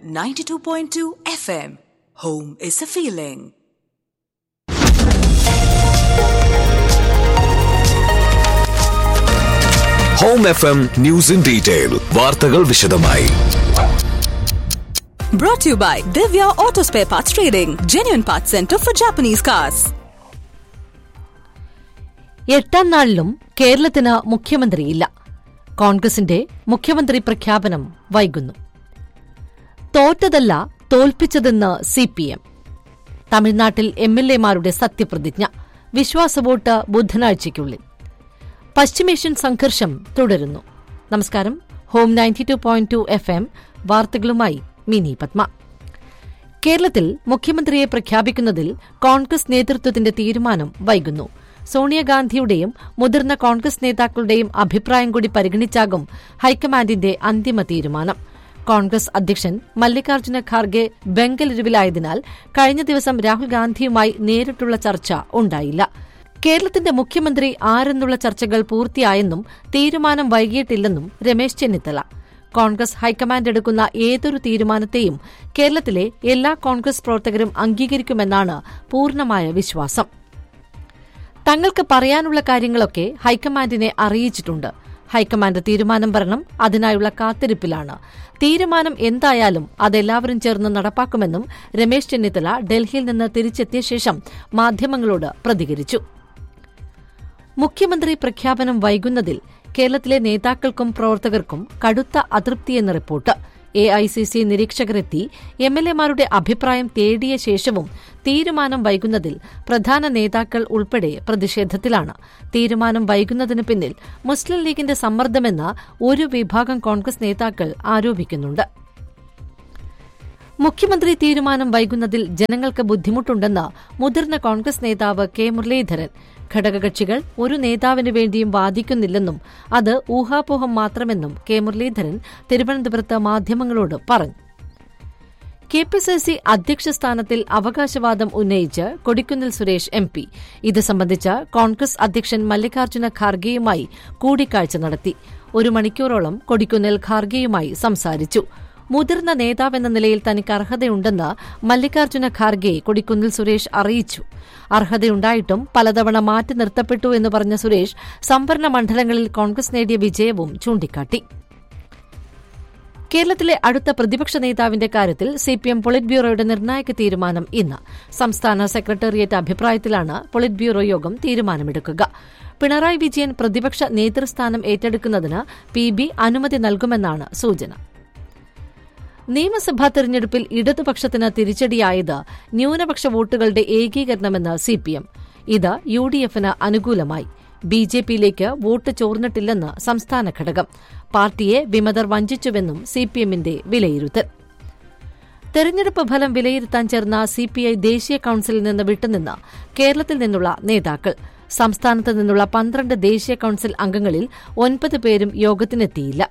92.2 FM. Home is a feeling. Home F M news in detail വാർത്തകൾ വിശദമായി Brought to you by Divya Auto Spare Parts Trading, genuine parts center for Japanese cars. എട്ടാം നാളിലും കേരളത്തിന് മുഖ്യമന്ത്രിയില്ല കോൺഗ്രസിന്റെ മുഖ്യമന്ത്രി പ്രഖ്യാപനം വൈകുന്നു തോറ്റതല്ല തോൽപ്പിച്ചതെന്ന് സി പി എം തമിഴ്നാട്ടിൽ എം എൽ എമാരുടെ സത്യപ്രതിജ്ഞ വിശ്വാസവോട്ട് ബുധനാഴ്ചയ്ക്കുള്ളിൽ പശ്ചിമേഷ്യൻ സംഘർഷം തുടരുന്നു നമസ്കാരം home ninety two point two F M വാർത്തകളുമായി മിനി പത്മ കേരളത്തിൽ മുഖ്യമന്ത്രിയെ പ്രഖ്യാപിക്കുന്നതിൽ കോൺഗ്രസ് നേതൃത്വത്തിന്റെ തീരുമാനം വൈകുന്നു സോണിയാഗാന്ധിയുടെയും മുതിർന്ന കോൺഗ്രസ് നേതാക്കളുടെയും അഭിപ്രായം കൂടി പരിഗണിച്ചാകും ഹൈക്കമാൻഡിന്റെ അന്തിമ തീരുമാനം കോൺഗ്രസ് അധ്യക്ഷൻ മല്ലികാർജ്ജുന ഖാർഗെ ബംഗലൂരുവിലായതിനാൽ കഴിഞ്ഞ ദിവസം രാഹുൽ ഗാന്ധിയുമായി നേരിട്ടുള്ള ചർച്ച ഉണ്ടായില്ല കേരളത്തിന്റെ മുഖ്യമന്ത്രി ആരെന്നുള്ള ചർച്ചകൾ പൂർത്തിയായെന്നും തീരുമാനം വൈകിയിട്ടില്ലെന്നും രമേശ് ചെന്നിത്തല കോൺഗ്രസ് ഹൈക്കമാൻഡ് എടുക്കുന്ന ഏതൊരു തീരുമാനത്തെയും കേരളത്തിലെ എല്ലാ കോൺഗ്രസ് പ്രവർത്തകരും അംഗീകരിക്കുമെന്നാണ് പൂർണ്ണമായ വിശ്വാസം തങ്ങൾക്ക് പറയാനുള്ള കാര്യങ്ങളൊക്കെ ഹൈക്കമാൻഡിനെ അറിയിച്ചിട്ടുണ്ട് ഹൈക്കമാൻഡ് തീരുമാനം വരണം അതിനായുള്ള കാത്തിരിപ്പിലാണ് തീരുമാനം എന്തായാലും അതെല്ലാവരും ചേർന്ന് നടപ്പാക്കുമെന്നും രമേശ് ചെന്നിത്തല ഡൽഹിയിൽ നിന്ന് തിരിച്ചെത്തിയ ശേഷം മാധ്യമങ്ങളോട് പ്രതികരിച്ചു മുഖ്യമന്ത്രി പ്രഖ്യാപനം വൈകുന്നതിൽ കേരളത്തിലെ നേതാക്കൾക്കും പ്രവർത്തകർക്കും കടുത്ത അതൃപ്തിയെന്ന report A I C C നിരീക്ഷകരെത്തി എം എൽ എമാരുടെ അഭിപ്രായം തേടിയ ശേഷവും തീരുമാനം വൈകുന്നതിൽ പ്രധാന നേതാക്കൾ ഉൾപ്പെടെ പ്രതിഷേധത്തിലാണ് തീരുമാനം വൈകുന്നതിന് പിന്നിൽ മുസ്ലിം ലീഗിന്റെ സമ്മർദ്ദമെന്ന് ഒരു വിഭാഗം കോൺഗ്രസ് നേതാക്കൾ ആരോപിക്കുന്നുണ്ട് മുഖ്യമന്ത്രി തീരുമാനം വൈകുന്നതിൽ ജനങ്ങൾക്ക് ബുദ്ധിമുട്ടുണ്ടെന്ന് മുതിർന്ന കോൺഗ്രസ് നേതാവ് കെ മുരളീധരൻ ഘടകകക്ഷികൾ ഒരു നേതാവിനു വേണ്ടിയും വാദിക്കുന്നില്ലെന്നും അത് ഊഹാപോഹം മാത്രമെന്നും കെ മുരളീധരൻ തിരുവനന്തപുരത്ത് മാധ്യമങ്ങളോട് പറഞ്ഞു കെ പി സി സി അധ്യക്ഷ സ്ഥാനത്തിൽ അവകാശവാദം ഉന്നയിച്ച് കൊടിക്കുന്നിൽ സുരേഷ് എം പി ഇത് സംബന്ധിച്ച് കോൺഗ്രസ് അധ്യക്ഷൻ മല്ലികാർജ്ജുന ഖാർഗെയുമായി കൂടിക്കാഴ്ച നടത്തി ഒരു മണിക്കൂറോളം കൊടിക്കുന്നിൽ ഖാർഗെയുമായി സംസാരിച്ചു മുതിർന്ന നേതാവെന്ന നിലയിൽ തനിക്ക് അർഹതയുണ്ടെന്ന് മല്ലികാർജ്ജുന ഖാർഗെ കൊടിക്കുന്നിൽ സുരേഷ് അറിയിച്ചു അർഹതയുണ്ടായിട്ടും പലതവണ മാറ്റി നിർത്തപ്പെട്ടു എന്ന് പറഞ്ഞ സുരേഷ് സംവരണ മണ്ഡലങ്ങളിൽ കോൺഗ്രസ് നേടിയ വിജയവും ചൂണ്ടിക്കാട്ടി കേരളത്തിലെ അടുത്ത പ്രതിപക്ഷ നേതാവിന്റെ കാര്യത്തിൽ സിപിഎം പൊളിറ്റ് ബ്യൂറോയുടെ നിർണായക തീരുമാനം ഇന്ന് സംസ്ഥാന സെക്രട്ടേറിയറ്റ് അഭിപ്രായത്തിലാണ് പൊളിറ്റ് ബ്യൂറോ യോഗം തീരുമാനമെടുക്കുക പിണറായി വിജയൻ പ്രതിപക്ഷ നേതൃസ്ഥാനം ഏറ്റെടുക്കുന്നതിന് പി ബി അനുമതി നൽകുമെന്നാണ് സൂചന നിയമസഭാ തെരഞ്ഞെടുപ്പിൽ ഇടതുപക്ഷത്തിന് തിരിച്ചടിയായത് ന്യൂനപക്ഷ വോട്ടുകളുടെ ഏകീകരണമെന്ന് സിപിഎം ഇത് യു ഡി എഫിന് അനുകൂലമായി ബി ജെ പിയിലേക്ക് വോട്ട് ചോർന്നിട്ടില്ലെന്ന് സംസ്ഥാന ഘടകം പാർട്ടിയെ വിമതർ വഞ്ചിച്ചുവെന്നും സിപിഎമ്മിന്റെ വിലയിരുത്തൽ തെരഞ്ഞെടുപ്പ് ഫലം വിലയിരുത്താൻ ചേർന്ന സിപിഐ ദേശീയ കൌൺസിലിൽ നിന്ന് വിട്ടുനിന്ന് കേരളത്തിൽ നിന്നുള്ള നേതാക്കൾ സംസ്ഥാനത്ത് നിന്നുള്ള പന്ത്രണ്ട് ദേശീയ കൌൺസിൽ അംഗങ്ങളിൽ ഒൻപത് പേരും യോഗത്തിനെത്തിയില്ല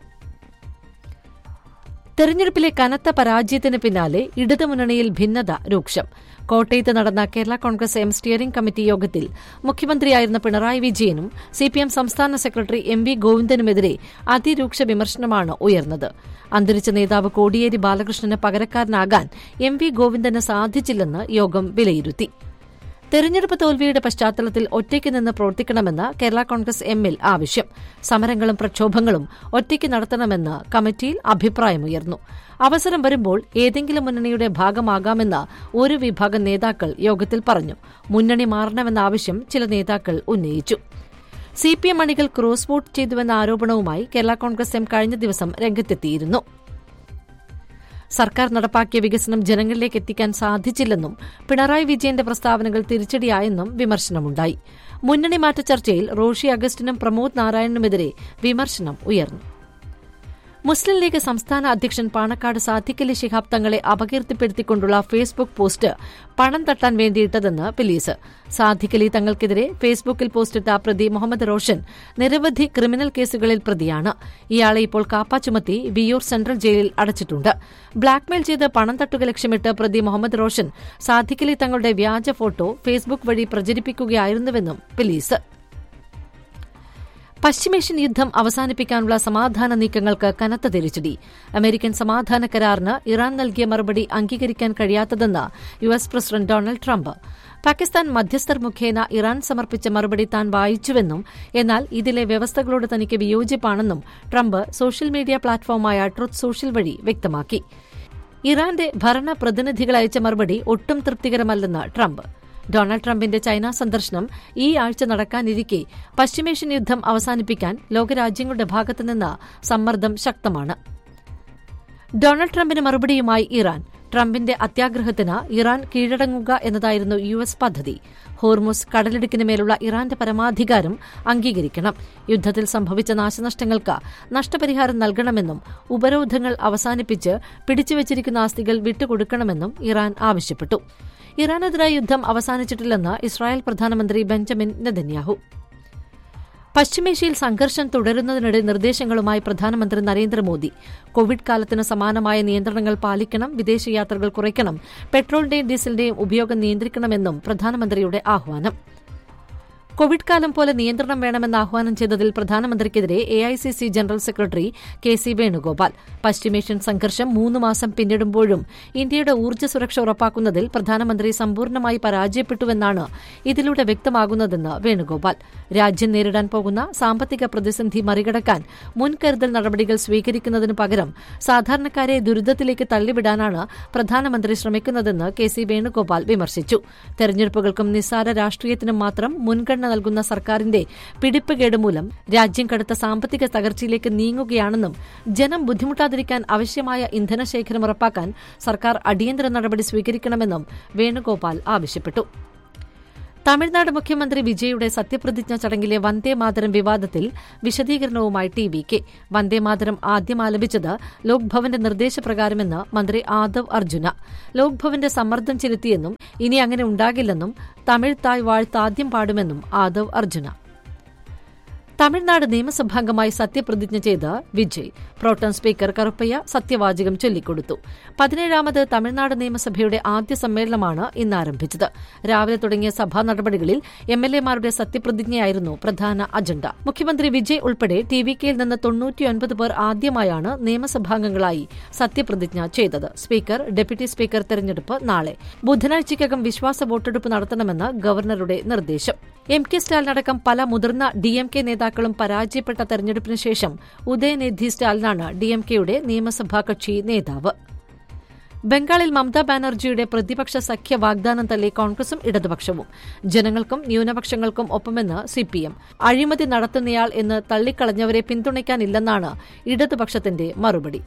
തെരഞ്ഞെടുപ്പിലെ കനത്ത പരാജയത്തിന് പിന്നാലെ ഇടതുമുന്നണിയിൽ ഭിന്നത രൂക്ഷം കോട്ടയത്ത് നടന്ന Kerala Congress M steering committee യോഗത്തിൽ മുഖ്യമന്ത്രിയായിരുന്ന പിണറായി വിജയനും സിപിഎം സംസ്ഥാന സെക്രട്ടറി എം വി ഗോവിന്ദനുമെതിരെ അതിരൂക്ഷ വിമർശനമാണ് ഉയർന്നത് അന്തരിച്ച നേതാവ് കോടിയേരി ബാലകൃഷ്ണന് പകരക്കാരനാകാൻ എം വി ഗോവിന്ദന് സാധിച്ചില്ലെന്ന് യോഗം വിലയിരുത്തി തെരഞ്ഞെടുപ്പ് തോൽവിയുടെ പശ്ചാത്തലത്തിൽ ഒറ്റയ്ക്ക് നിന്ന് പ്രവർത്തിക്കണമെന്ന് കേരള കോൺഗ്രസ് എമ്മിൽ ആവശ്യം സമരങ്ങളും പ്രക്ഷോഭങ്ങളും ഒറ്റയ്ക്ക് നടത്തണമെന്ന് കമ്മിറ്റിയിൽ അഭിപ്രായമുയർന്നു അവസരം വരുമ്പോൾ ഏതെങ്കിലും മുന്നണിയുടെ ഭാഗമാകാമെന്ന് ഒരു വിഭാഗം നേതാക്കൾ യോഗത്തിൽ പറഞ്ഞു മുന്നണി മാറണമെന്ന ആവശ്യം ചില നേതാക്കൾ ഉന്നയിച്ചു സിപിഎം അണികൾ ക്രോസ് വോട്ട് ചെയ്തുവെന്ന ആരോപണവുമായി കേരള കോൺഗ്രസ് എം കഴിഞ്ഞ ദിവസം രംഗത്തെത്തിയിരുന്നു സർക്കാർ നടപ്പാക്കിയ വികസനം ജനങ്ങളിലേക്ക് എത്തിക്കാൻ സാധിച്ചില്ലെന്നും പിണറായി വിജയന്റെ പ്രസ്താവനകൾ തിരിച്ചടിയായെന്നും വിമർശനമുണ്ടായി മുന്നണി മാറ്റ ചർച്ചയിൽ റോഷി അഗസ്റ്റിനും പ്രമോദ് നാരായണനുമെതിരെ വിമർശനം ഉയർന്നു മുസ്ലിം ലീഗ് സംസ്ഥാന അധ്യക്ഷൻ പാണക്കാട് സാദിഖലി ശിഹാബ് തങ്ങളെ അപകീർത്തിപ്പെടുത്തിക്കൊണ്ടുള്ള ഫേസ്ബുക്ക് പോസ്റ്റ് പണം തട്ടാൻ വേണ്ടിയിട്ടതെന്ന് പോലീസ് സാദിഖലി തങ്ങൾക്കെതിരെ ഫേസ്ബുക്കിൽ പോസ്റ്റിട്ട പ്രതി മുഹമ്മദ് റോഷൻ നിരവധി ക്രിമിനൽ കേസുകളിൽ പ്രതിയാണ് ഇയാളെ ഇപ്പോൾ കാപ്പ ചുമത്തി വിയൂർ സെൻട്രൽ ജയിലിൽ അടച്ചിട്ടുണ്ട് ബ്ലാക്ക്മെയിൽ ചെയ്ത് പണം തട്ടുക ലക്ഷ്യമിട്ട് പ്രതി മുഹമ്മദ് റോഷൻ സാദിഖലി തങ്ങളുടെ വ്യാജ ഫോട്ടോ ഫേസ്ബുക്ക് വഴി പ്രചരിപ്പിക്കുകയായിരുന്നുവെന്നും പോലീസ് പശ്ചിമേഷ്യൻ യുദ്ധം അവസാനിപ്പിക്കാനുള്ള സമാധാന നീക്കങ്ങൾക്ക് കനത്ത തിരിച്ചടി അമേരിക്കൻ സമാധാന കരാറിന് ഇറാൻ നൽകിയ മറുപടി അംഗീകരിക്കാൻ കഴിയാത്തതെന്ന് U S president Donald Trump Pakistan മധ്യസ്ഥർ മുഖേന ഇറാൻ സമർപ്പിച്ച മറുപടി താൻ വായിച്ചുവെന്നും എന്നാൽ ഇതിലെ വ്യവസ്ഥകളോട് തനിക്ക് വിയോജിപ്പാണെന്നും ട്രംപ് സോഷ്യൽ മീഡിയ പ്ലാറ്റ്ഫോമായ ട്രുത്ത് സോഷ്യൽ വഴി വ്യക്തമാക്കി ഇറാന്റെ ഭരണ പ്രതിനിധികൾ അയച്ച മറുപടി ഒട്ടും തൃപ്തികരമല്ലെന്ന് ട്രംപ് ഡൊണാൾഡ് ട്രംപിന്റെ ചൈന സന്ദർശനം ഈ ആഴ്ച നടക്കാനിരിക്കെ പശ്ചിമേഷ്യൻ യുദ്ധം അവസാനിപ്പിക്കാൻ ലോകരാജ്യങ്ങളുടെ ഭാഗത്തുനിന്ന് സമ്മർദ്ദം ശക്തമാണ് ഡൊണാൾഡ് ട്രംപിന് മറുപടിയുമായി ഇറാൻ ട്രംപിന്റെ അത്യാഗ്രഹത്തിന് ഇറാൻ കീഴടങ്ങുക എന്നതായിരുന്നു യു എസ് പദ്ധതി ഹോർമുസ് കടലിടുക്കിന് മേലുള്ള ഇറാന്റെ പരമാധികാരം അംഗീകരിക്കണം യുദ്ധത്തിൽ സംഭവിച്ച നാശനഷ്ടങ്ങൾക്ക് നഷ്ടപരിഹാരം നൽകണമെന്നും ഉപരോധങ്ങൾ അവസാനിപ്പിച്ച് പിടിച്ചുവച്ചിരിക്കുന്ന ആസ്തികൾ വിട്ടുകൊടുക്കണമെന്നും ഇറാൻ ആവശ്യപ്പെട്ടു ഇറാനെതിരായ യുദ്ധം അവസാനിച്ചിട്ടില്ലെന്ന് ഇസ്രായേൽ പ്രധാനമന്ത്രി ബെഞ്ചമിൻ നെതന്യാഹു പശ്ചിമേഷ്യയിൽ സംഘർഷം തുടരുന്നതിനിടെ നിർദ്ദേശങ്ങളുമായി പ്രധാനമന്ത്രി നരേന്ദ്രമോദി കോവിഡ് കാലത്തിന് സമാനമായ നിയന്ത്രണങ്ങൾ പാലിക്കണം വിദേശയാത്രകൾ കുറയ്ക്കണം പെട്രോളിന്റെയും ഡീസലിന്റെയും ഉപയോഗം നിയന്ത്രിക്കണമെന്നും പ്രധാനമന്ത്രിയുടെ ആഹ്വാനം കോവിഡ് കാലം പോലെ നിയന്ത്രണം വേണമെന്ന് ആഹ്വാനം ചെയ്തതിൽ പ്രധാനമന്ത്രിക്കെതിരെ AICC general secretary K C Venugopal പശ്ചിമേഷ്യൻ സംഘർഷം മൂന്ന് മാസം പിന്നിടുമ്പോഴും ഇന്ത്യയുടെ ഊർജ്ജ സുരക്ഷ ഉറപ്പാക്കുന്നതിൽ പ്രധാനമന്ത്രി സമ്പൂർണ്ണമായി പരാജയപ്പെട്ടുവെന്നാണ് ഇതിലൂടെ വ്യക്തമാകുന്നതെന്ന് വേണുഗോപാൽ രാജ്യം നേരിടാൻ പോകുന്ന സാമ്പത്തിക പ്രതിസന്ധി മറികടക്കാൻ മുൻകരുതൽ നടപടികൾ സ്വീകരിക്കുന്നതിനു പകരം സാധാരണക്കാരെ ദുരിതത്തിലേക്ക് തള്ളിവിടാനാണ് പ്രധാനമന്ത്രി ശ്രമിക്കുന്നതെന്ന് കെ സി വേണുഗോപാൽ വിമർശിച്ചു തെരഞ്ഞെടുപ്പുകൾക്കും നിസ്സാര രാഷ്ട്രീയത്തിനും മാത്രം മുൻഗണന നൽകുന്ന സർക്കാരിന്റെ പിടിപ്പുകേട് മൂലം രാജ്യം കടുത്ത സാമ്പത്തിക തകർച്ചയിലേക്ക് നീങ്ങുകയാണെന്നും ജനം ബുദ്ധിമുട്ടാതിരിക്കാൻ ആവശ്യമായ ഇന്ധനശേഖരം ഉറപ്പാക്കാൻ സർക്കാർ അടിയന്തര നടപടി സ്വീകരിക്കണമെന്നും വേണുഗോപാൽ ആവശ്യപ്പെട്ടു തമിഴ്നാട് മുഖ്യമന്ത്രി വിജയുടെ സത്യപ്രതിജ്ഞ ചടങ്ങിലെ വന്ദേമാതരം വിവാദത്തിൽ വിശദീകരണവുമായി ടി വി കെ വന്ദേമാതരം ആദ്യം ആലപിച്ചത് ലോക്ഭവന്റെ നിർദ്ദേശപ്രകാരമെന്ന് മന്ത്രി ആദവ് അർജുന ലോക്ഭവന്റെ സമ്മർദ്ദം ചെലുത്തിയെന്നും ഇനി അങ്ങനെ ഉണ്ടാകില്ലെന്നും തമിഴ് തായ് വാഴ്ത്ത് ആദ്യം പാടുമെന്നും ആദവ് അർജുന തമിഴ്നാട് നിയമസഭാംഗമായി സത്യപ്രതിജ്ഞ ചെയ്ത് വിജയ് പ്രോട്ടം സ്പീക്കർ കറുപ്പയ്യ സത്യവാചകം ചൊല്ലിക്കൊടുത്തു പതിനേഴാമത് തമിഴ്നാട് നിയമസഭയുടെ ആദ്യ സമ്മേളനമാണ് ഇന്ന് ആരംഭിച്ചത് രാവിലെ തുടങ്ങിയ സഭാ നടപടികളിൽ എംഎൽഎമാരുടെ സത്യപ്രതിജ്ഞയായിരുന്നു പ്രധാന അജണ്ട മുഖ്യമന്ത്രി വിജയ് ഉൾപ്പെടെ ടി വി കെയിൽ നിന്ന് തൊണ്ണൂറ്റിയൊൻപത് പേർ ആദ്യമായാണ് നിയമസഭാംഗങ്ങളായി സത്യപ്രതിജ്ഞ ചെയ്തത് സ്പീക്കർ ഡെപ്യൂട്ടി സ്പീക്കർ തെരഞ്ഞെടുപ്പ് നാളെ ബുധനാഴ്ചയ്ക്കകം വിശ്വാസ വോട്ടെടുപ്പ് നടത്തണമെന്ന് ഗവർണറുടെ നിർദ്ദേശം എം കെ സ്റ്റാലിനടക്കം പല മുതിർന്ന ഡി എം കെ നേതാക്കളും പരാജയപ്പെട്ട തെരഞ്ഞെടുപ്പിന് ശേഷം ഉദയനിധി സ്റ്റാലിനാണ് ഡി എം കെയുടെ നിയമസഭാ കക്ഷി നേതാവ് ബംഗാളിൽ മമതാ ബാനർജിയുടെ പ്രതിപക്ഷ സഖ്യ വാഗ്ദാനം തള്ളി കോൺഗ്രസും ഇടതുപക്ഷവും ജനങ്ങൾക്കും ന്യൂനപക്ഷങ്ങൾക്കും ഒപ്പമെന്ന് സിപിഎം അഴിമതി നടത്തുന്നയാൾ എന്ന് തള്ളിക്കളഞ്ഞവരെ പിന്തുണയ്ക്കാനില്ലെന്നാണ് ഇടതുപക്ഷത്തിന്റെ മറുപടി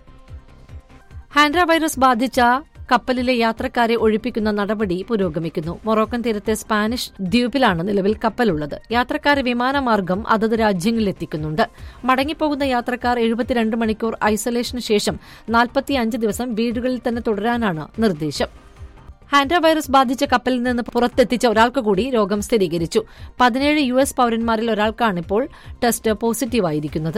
ഹാൻഡ്ര വൈറസ് ബാധിച്ച കപ്പലിലെ യാത്രക്കാരെ ഒഴിപ്പിക്കുന്ന നടപടി പുരോഗമിക്കുന്നു മൊറോക്കൻ തീരത്തെ സ്പാനിഷ് ദ്വീപിലാണ് നിലവിൽ കപ്പലുള്ളത് യാത്രക്കാരെ വിമാനമാർഗം അതത് രാജ്യങ്ങളിലെത്തിക്കുന്നുണ്ട് മടങ്ങിപ്പോകുന്ന യാത്രക്കാർ എഴുപത്തിരണ്ട് മണിക്കൂർ ഐസൊലേഷന് ശേഷം നാൽപ്പത്തിയഞ്ച് ദിവസം വീടുകളിൽ തന്നെ തുടരാനാണ് നിർദ്ദേശം ഹാൻഡ വൈറസ് ബാധിച്ച കപ്പലിൽ നിന്ന് പുറത്തെത്തിച്ച ഒരാൾക്ക് കൂടി രോഗം സ്ഥിരീകരിച്ചു പതിനേഴ് യു എസ് പൌരന്മാരിൽ ഒരാൾക്കാണിപ്പോൾ ടെസ്റ്റ് പോസിറ്റീവായിരിക്കുന്നത്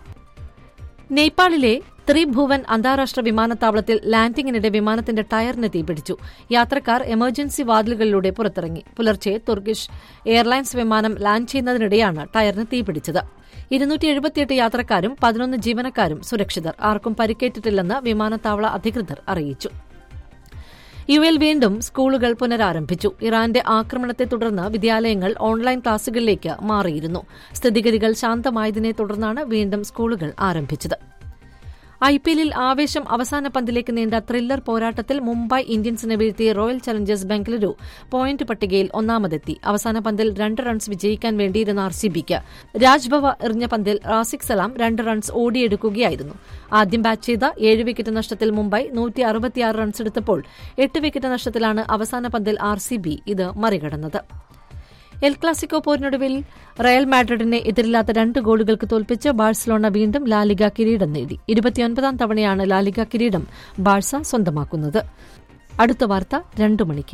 നേപ്പാളിലെ ത്രിഭുവൻ അന്താരാഷ്ട്ര വിമാനത്താവളത്തിൽ ലാൻഡിംഗിനിടെ വിമാനത്തിന്റെ ടയറിന് തീപിടിച്ചു യാത്രക്കാർ എമർജൻസി വാതിലുകളിലൂടെ പുറത്തിറങ്ങി പുലർച്ചെ തുർക്കിഷ് എയർലൈൻസ് വിമാനം ലാൻഡ് ചെയ്യുന്നതിനിടെയാണ് ടയറിന് തീപിടിച്ചത് ഇരുന്നൂറ്റി എഴുപത്തിയെട്ട് യാത്രക്കാരും പതിനൊന്ന് ജീവനക്കാരും സുരക്ഷിതർ ആർക്കും പരിക്കേറ്റിട്ടില്ലെന്ന് വിമാനത്താവള അധികൃതർ അറിയിച്ചു യു എൽ വീണ്ടും സ്കൂളുകൾ പുനരാരംഭിച്ചു ഇറാന്റെ ആക്രമണത്തെ തുടർന്ന് വിദ്യാലയങ്ങൾ ഓൺലൈൻ ക്ലാസുകളിലേക്ക് മാറിയിരുന്നു സ്ഥിതിഗതികൾ ശാന്തമായതിനെ തുടർന്നാണ് വീണ്ടും സ്കൂളുകൾ ആരംഭിച്ചത് ഐ പി എല്ലിൽ ആവേശം അവസാന പന്തിലേക്ക് നീണ്ട ത്രില്ലർ പോരാട്ടത്തിൽ മുംബൈ ഇന്ത്യൻസിനെ വീഴ്ത്തിയ റോയൽ ചലഞ്ചേഴ്സ് ബംഗളൂരു പോയിന്റ് പട്ടികയിൽ ഒന്നാമതെത്തി അവസാന പന്തിൽ രണ്ട് റൺസ് വിജയിക്കാൻ വേണ്ടിയിരുന്ന ആർ സി ബിക്ക് രാജ്ഭവ എറിഞ്ഞ പന്തിൽ റാസിക് സലാം രണ്ട് റൺസ് ഓടിയെടുക്കുകയായിരുന്നു ആദ്യം ബാറ്റ് ചെയ്ത ഏഴ് വിക്കറ്റ് നഷ്ടത്തിൽ മുംബൈ നൂറ്റി അറുപത്തിയാറ് റൺസ് എടുത്തപ്പോൾ എട്ട് വിക്കറ്റ് നഷ്ടത്തിലാണ് അവസാന പന്തിൽ ആർ സി ബി ഇത് മറികടന്നത് എൽ ക്ലാസിക്കോ പോരിനൊടുവിൽ റയൽ മാഡ്രിഡിനെ എതിരില്ലാത്ത രണ്ട് ഗോളുകൾക്ക് തോൽപ്പിച്ച് ബാഴ്സലോണ വീണ്ടും ലാലിഗ കിരീടം നേടി ഇരുപത്തിയൊൻപതാം തവണയാണ് ലാലിഗ കിരീടം ബാഴ്സ സ്വന്തമാക്കുന്നത് അടുത്ത വാർത്ത രണ്ടു മണിക്ക്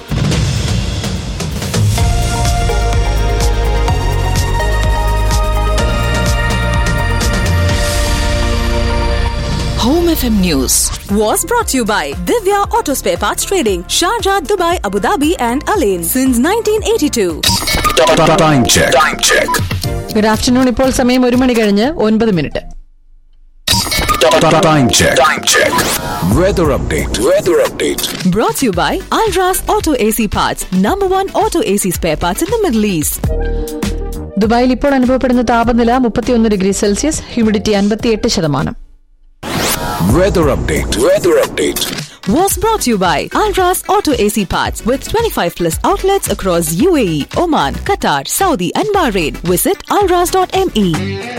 Home FM News. Was brought to you by Divya Auto Spare Parts Trading, Sharjah, Dubai, Abu Dhabi, and Alain since 1982. Time check. Time check. Good afternoon ഇപ്പോൾ സമയം ഒരു മണി കഴിഞ്ഞ് ഒൻപത് minute Time check. Time check. Weather update. Weather update. Brought to you by Alras Auto AC Parts, number one auto AC spare parts in the Middle East. ദുബായിൽ ഇപ്പോൾ അനുഭവപ്പെടുന്ന താപനില മുപ്പത്തിയൊന്ന് ഡിഗ്രി സെൽഷ്യസ് ഹ്യൂമിഡിറ്റി അൻപത്തിയെട്ട് ശതമാനം Weather update. Weather update. Was brought to you by Alras Auto AC Parts with 25 plus outlets across UAE, Oman, Qatar, Saudi, and Bahrain. Visit alras.me.